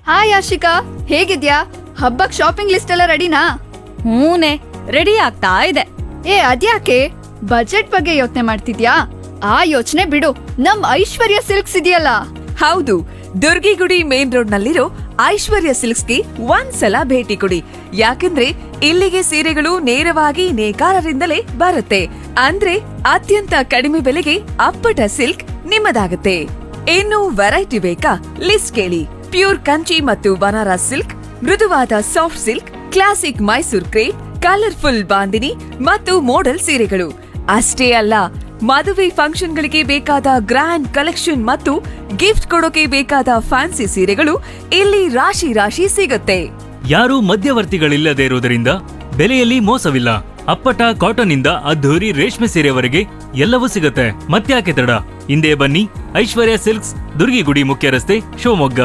hi Ashika ಹೇಗಿದ್ಯಾ ಹಬ್ಬಕ್ shopping list ಎಲ್ಲ ರೆಡಿನಾ ಹೂನೆ ರೆಡಿ ಆಗ್ತಾ ಇದೆ ಏ ಅದ್ಯಾಕೆ ಬಜೆಟ್ ಬಗ್ಗೆ ಯೋಚನೆ ಮಾಡ್ತಿದ್ಯಾ ಆ ಯೋಚನೆ ಬಿಡು ನಮ್ ಐಶ್ವರ್ಯ ಸಿಲ್ಕ್ಸ್ ಇದೆಯಲ್ಲ ಹೌದು ದುರ್ಗಿಗುಡಿ ಮೇನ್ ರೋಡ್ ನಲ್ಲಿರೋ ಐಶ್ವರ್ಯ ಸಿಲ್ಕ್ಸ್ಗೆ ಒಂದ್ಸಲ ಭೇಟಿ ಕೊಡಿ ಯಾಕಂದ್ರೆ ಇಲ್ಲಿಗೆ ಸೀರೆಗಳು ನೇರವಾಗಿ ನೇಕಾರರಿಂದಲೇ ಬರುತ್ತೆ ಅಂದ್ರೆ ಅತ್ಯಂತ ಕಡಿಮೆ ಬೆಲೆಗೆ ಅಪ್ಪಟ ಸಿಲ್ಕ್ ನಿಮ್ಮದಾಗುತ್ತೆ ಇನ್ನು ವೆರೈಟಿ ಬೇಕಾ ಲಿಸ್ಟ್ ಕೇಳಿ ಪ್ಯೂರ್ ಕಂಚಿ ಮತ್ತು ಬನಾರಸ್ ಸಿಲ್ಕ್ ಮೃದುವಾದ soft silk classic Mysore crepe colourful bandhani ಮತ್ತು ಮೋಡಲ್ ಸೀರೆಗಳು ಅಷ್ಟೇ ಅಲ್ಲ ಮದುವೆ ಫಂಕ್ಷನ್ಗಳಿಗೆ ಬೇಕಾದ ಗ್ರ್ಯಾಂಡ್ ಕಲೆಕ್ಷನ್ ಮತ್ತು ಗಿಫ್ಟ್ ಕೊಡೋಕೆ ಬೇಕಾದ ಫ್ಯಾನ್ಸಿ ಸೀರೆಗಳು ಇಲ್ಲಿ ರಾಶಿ ರಾಶಿ ಸಿಗುತ್ತೆ ಯಾರೂ ಮಧ್ಯವರ್ತಿಗಳಿಲ್ಲದೆ ಇರುವುದರಿಂದ ಬೆಲೆಯಲ್ಲಿ ಮೋಸವಿಲ್ಲ ಅಪ್ಪಟ ಕಾಟನ್ ಇಂದ ಅದ್ಧೂರಿ ರೇಷ್ಮೆ ಸೀರೆವರೆಗೆ ಎಲ್ಲವೂ ಸಿಗುತ್ತೆ ಮತ್ತ್ಯಾಕೆ ತಡ ಹಿಂದೆ ಬನ್ನಿ ಐಶ್ವರ್ಯ ಸಿಲ್ಕ್ಸ್ ದುರ್ಗಿಗುಡಿ ಮುಖ್ಯ ರಸ್ತೆ ಶಿವಮೊಗ್ಗ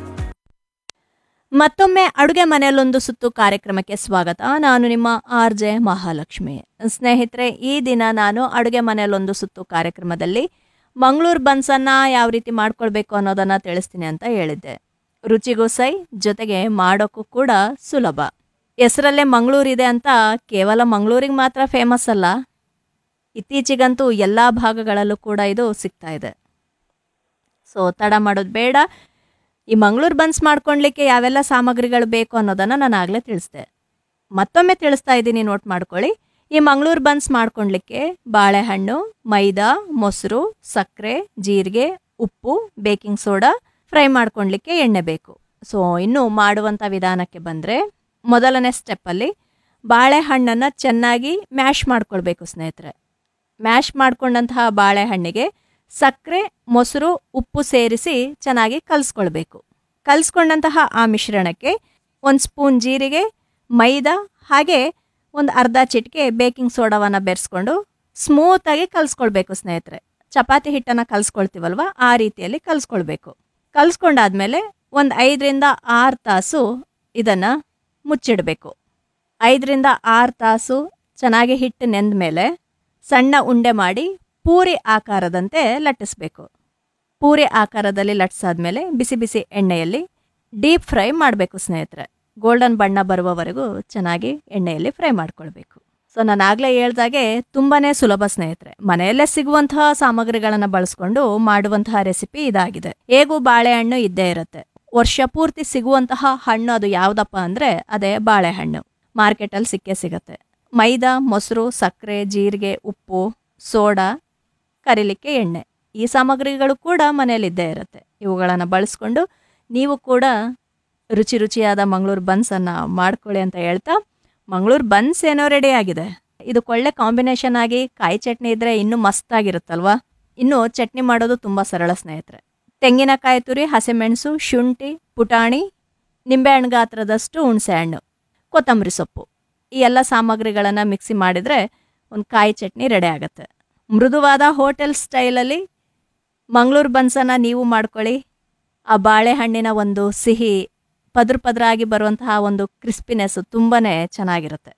ಮತ್ತೊಮ್ಮೆ ಅಡುಗೆ ಮನೆಯಲ್ಲೊಂದು ಸುತ್ತು ಕಾರ್ಯಕ್ರಮಕ್ಕೆ ಸ್ವಾಗತ ನಾನು ನಿಮ್ಮ ಆರ್ ಜೆ ಮಹಾಲಕ್ಷ್ಮಿ ಸ್ನೇಹಿತರೆ ಈ ದಿನ ನಾನು ಅಡುಗೆ ಮನೆಯಲ್ಲೊಂದು ಸುತ್ತು ಕಾರ್ಯಕ್ರಮದಲ್ಲಿ ಮಂಗಳೂರು ಬನ್ಸನ್ನು ಯಾವ ರೀತಿ ಮಾಡ್ಕೊಳ್ಬೇಕು ಅನ್ನೋದನ್ನು ತಿಳಿಸ್ತೀನಿ ಅಂತ ಹೇಳಿದ್ದೆ ರುಚಿಗೂ ಸೈ ಜೊತೆಗೆ ಮಾಡೋಕ್ಕೂ ಕೂಡ ಸುಲಭ ಹೆಸರಲ್ಲೇ ಮಂಗಳೂರಿದೆ ಅಂತ ಕೇವಲ ಮಂಗಳೂರಿಗೆ ಮಾತ್ರ ಫೇಮಸ್ ಅಲ್ಲ ಇತ್ತೀಚೆಗಂತೂ ಎಲ್ಲ ಭಾಗಗಳಲ್ಲೂ ಕೂಡ ಇದು ಸಿಗ್ತಾ ಇದೆ ಸೊ ತಡ ಮಾಡೋದು ಬೇಡ ಈ ಮಂಗಳೂರು ಬನ್ಸ್ ಮಾಡ್ಕೊಳ್ಲಿಕ್ಕೆ ಯಾವೆಲ್ಲ ಸಾಮಗ್ರಿಗಳು ಬೇಕು ಅನ್ನೋದನ್ನು ನಾನು ಆಗಲೇ ತಿಳಿಸ್ದೆ ಮತ್ತೊಮ್ಮೆ ತಿಳಿಸ್ತಾ ಇದ್ದೀನಿ ನೋಟ್ ಮಾಡ್ಕೊಳ್ಳಿ ಈ ಮಂಗಳೂರು ಬನ್ಸ್ ಮಾಡ್ಕೊಳ್ಲಿಕ್ಕೆ ಬಾಳೆಹಣ್ಣು ಮೈದಾ ಮೊಸರು ಸಕ್ಕರೆ ಜೀರಿಗೆ ಉಪ್ಪು ಬೇಕಿಂಗ್ ಸೋಡಾ ಫ್ರೈ ಮಾಡ್ಕೊಳ್ಲಿಕ್ಕೆ ಎಣ್ಣೆ ಬೇಕು ಸೊ ಇನ್ನು ಮಾಡುವಂಥ ವಿಧಾನಕ್ಕೆ ಬಂದರೆ ಮೊದಲನೇ ಸ್ಟೆಪ್ಪಲ್ಲಿ ಬಾಳೆಹಣ್ಣನ್ನು ಚೆನ್ನಾಗಿ ಮ್ಯಾಶ್ ಮಾಡ್ಕೊಳ್ಬೇಕು ಸ್ನೇಹಿತರೆ ಮ್ಯಾಶ್ ಮಾಡ್ಕೊಂಡಂತಹ ಬಾಳೆಹಣ್ಣಿಗೆ ಸಕ್ಕರೆ ಮೊಸರು ಉಪ್ಪು ಸೇರಿಸಿ ಚೆನ್ನಾಗಿ ಕಲಿಸ್ಕೊಳ್ಬೇಕು ಕಲಿಸ್ಕೊಂಡಂತಹ ಆ ಮಿಶ್ರಣಕ್ಕೆ ಒಂದು ಸ್ಪೂನ್ ಜೀರಿಗೆ ಮೈದಾ ಹಾಗೆ ಒಂದು ಅರ್ಧ ಚಿಟಿಕೆ ಬೇಕಿಂಗ್ ಸೋಡಾವನ್ನು ಬೆರೆಸ್ಕೊಂಡು ಸ್ಮೂತಾಗಿ ಕಲಿಸ್ಕೊಳ್ಬೇಕು ಸ್ನೇಹಿತರೆ ಚಪಾತಿ ಹಿಟ್ಟನ್ನು ಕಲಿಸ್ಕೊಳ್ತೀವಲ್ವ ಆ ರೀತಿಯಲ್ಲಿ ಕಲಿಸ್ಕೊಳ್ಬೇಕು ಕಲಿಸ್ಕೊಂಡಾದ್ಮೇಲೆ ಒಂದು ಐದರಿಂದ ಆರು ತಾಸು ಇದನ್ನು ಮುಚ್ಚಿಡಬೇಕು ಐದರಿಂದ ಆರು ತಾಸು ಚೆನ್ನಾಗಿ ಹಿಟ್ಟು ನೆಂದ ಮೇಲೆ ಸಣ್ಣ ಉಂಡೆ ಮಾಡಿ ಪೂರಿ ಆಕಾರದಂತೆ ಲಟ್ಟಿಸ್ಬೇಕು ಪೂರಿ ಆಕಾರದಲ್ಲಿ ಲಟ್ಟಿಸಾದ್ಮೇಲೆ ಬಿಸಿ ಬಿಸಿ ಎಣ್ಣೆಯಲ್ಲಿ ಡೀಪ್ ಫ್ರೈ ಮಾಡಬೇಕು ಸ್ನೇಹಿತರೆ ಗೋಲ್ಡನ್ ಬಣ್ಣ ಬರುವವರೆಗೂ ಚೆನ್ನಾಗಿ ಎಣ್ಣೆಯಲ್ಲಿ ಫ್ರೈ ಮಾಡ್ಕೊಳ್ಬೇಕು ಸೊ ನಾನು ಆಗಲೇ ಹೇಳ್ದಾಗೆ ತುಂಬಾ ಸುಲಭ ಸ್ನೇಹಿತರೆ ಮನೆಯಲ್ಲೇ ಸಿಗುವಂತಹ ಸಾಮಗ್ರಿಗಳನ್ನು ಬಳಸ್ಕೊಂಡು ಮಾಡುವಂತಹ ರೆಸಿಪಿ ಇದಾಗಿದೆ ಹೇಗೂ ಬಾಳೆಹಣ್ಣು ಇದ್ದೇ ಇರುತ್ತೆ ವರ್ಷ ಪೂರ್ತಿ ಸಿಗುವಂತಹ ಹಣ್ಣು ಅದು ಯಾವುದಪ್ಪ ಅಂದರೆ ಅದೇ ಬಾಳೆಹಣ್ಣು ಮಾರ್ಕೆಟಲ್ಲಿ ಸಿಕ್ಕೇ ಸಿಗತ್ತೆ ಮೈದಾ ಮೊಸರು ಸಕ್ಕರೆ ಜೀರಿಗೆ ಉಪ್ಪು ಸೋಡಾ ಕರಿಲಿಕ್ಕೆ ಎಣ್ಣೆ ಈ ಸಾಮಗ್ರಿಗಳು ಕೂಡ ಮನೆಯಲ್ಲಿದ್ದೇ ಇರುತ್ತೆ ಇವುಗಳನ್ನು ಬಳಸ್ಕೊಂಡು ನೀವು ಕೂಡ ರುಚಿ ರುಚಿಯಾದ ಮಂಗಳೂರು ಬನ್ಸನ್ನು ಮಾಡ್ಕೊಳ್ಳಿ ಅಂತ ಹೇಳ್ತಾ ಮಂಗಳೂರು ಬನ್ಸ್ ಏನೋ ರೆಡಿ ಆಗಿದೆ ಇದು ಒಳ್ಳೆ ಕಾಂಬಿನೇಷನ್ ಆಗಿ ಕಾಯಿ ಚಟ್ನಿ ಇದ್ದರೆ ಇನ್ನೂ ಮಸ್ತಾಗಿರುತ್ತಲ್ವಾ ಇನ್ನು ಚಟ್ನಿ ಮಾಡೋದು ತುಂಬ ಸರಳ ಸ್ನೇಹಿತರೆ ತೆಂಗಿನಕಾಯಿ ತುರಿ ಹಸಿಮೆಣಸು ಶುಂಠಿ ಪುಟಾಣಿ ನಿಂಬೆಹಣ್ಣು ಗಾತ್ರದಷ್ಟು ಹುಣಸೆ ಹಣ್ಣು ಕೊತ್ತಂಬರಿ ಸೊಪ್ಪು ಈ ಎಲ್ಲ ಸಾಮಗ್ರಿಗಳನ್ನು ಮಿಕ್ಸಿ ಮಾಡಿದರೆ ಒಂದು ಕಾಯಿ ಚಟ್ನಿ ರೆಡಿ ಆಗುತ್ತೆ ಮೃದುವಾದ ಹೋಟೆಲ್ ಸ್ಟೈಲಲ್ಲಿ ಮಂಗಳೂರು ಬನ್ಸನ್ನು ನೀವು ಮಾಡ್ಕೊಳ್ಳಿ ಆ ಬಾಳೆಹಣ್ಣಿನ ಒಂದು ಸಿಹಿ ಪದ್ರ ಪದರಾಗಿ ಬರುವಂತಹ ಒಂದು ಕ್ರಿಸ್ಪಿನೆಸ್ ತುಂಬಾ ಚೆನ್ನಾಗಿರುತ್ತೆ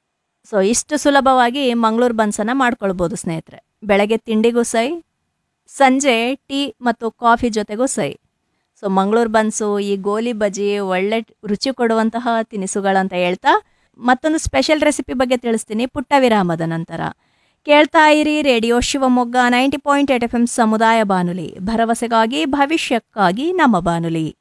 ಸೊ ಇಷ್ಟು ಸುಲಭವಾಗಿ ಮಂಗಳೂರು ಬನ್ಸನ್ನು ಮಾಡ್ಕೊಳ್ಬೋದು ಸ್ನೇಹಿತರೆ ಬೆಳಗ್ಗೆ ತಿಂಡಿಗೂ ಸೈ ಸಂಜೆ ಟೀ ಮತ್ತು ಕಾಫಿ ಜೊತೆಗೂ ಸೈ ಸೊ ಮಂಗಳೂರು ಬನ್ಸು ಈ ಗೋಲಿ ಬಜ್ಜಿ ಒಳ್ಳೆ ರುಚಿ ಕೊಡುವಂತಹ ತಿನಿಸುಗಳಂತ ಹೇಳ್ತಾ ಮತ್ತೊಂದು ಸ್ಪೆಷಲ್ ರೆಸಿಪಿ ಬಗ್ಗೆ ತಿಳಿಸ್ತೀನಿ ಪುಟ್ಟ ವಿರಾಮದ ನಂತರ ಕೇಳ್ತಾ ಇರಿ radio Shivamogga ninety point eight F M ಸಮುದಾಯ ಬಾನುಲಿ ಭರವಸೆಗಾಗಿ ಭವಿಷ್ಯಕ್ಕಾಗಿ ನಮ್ಮ ಬಾನುಲಿ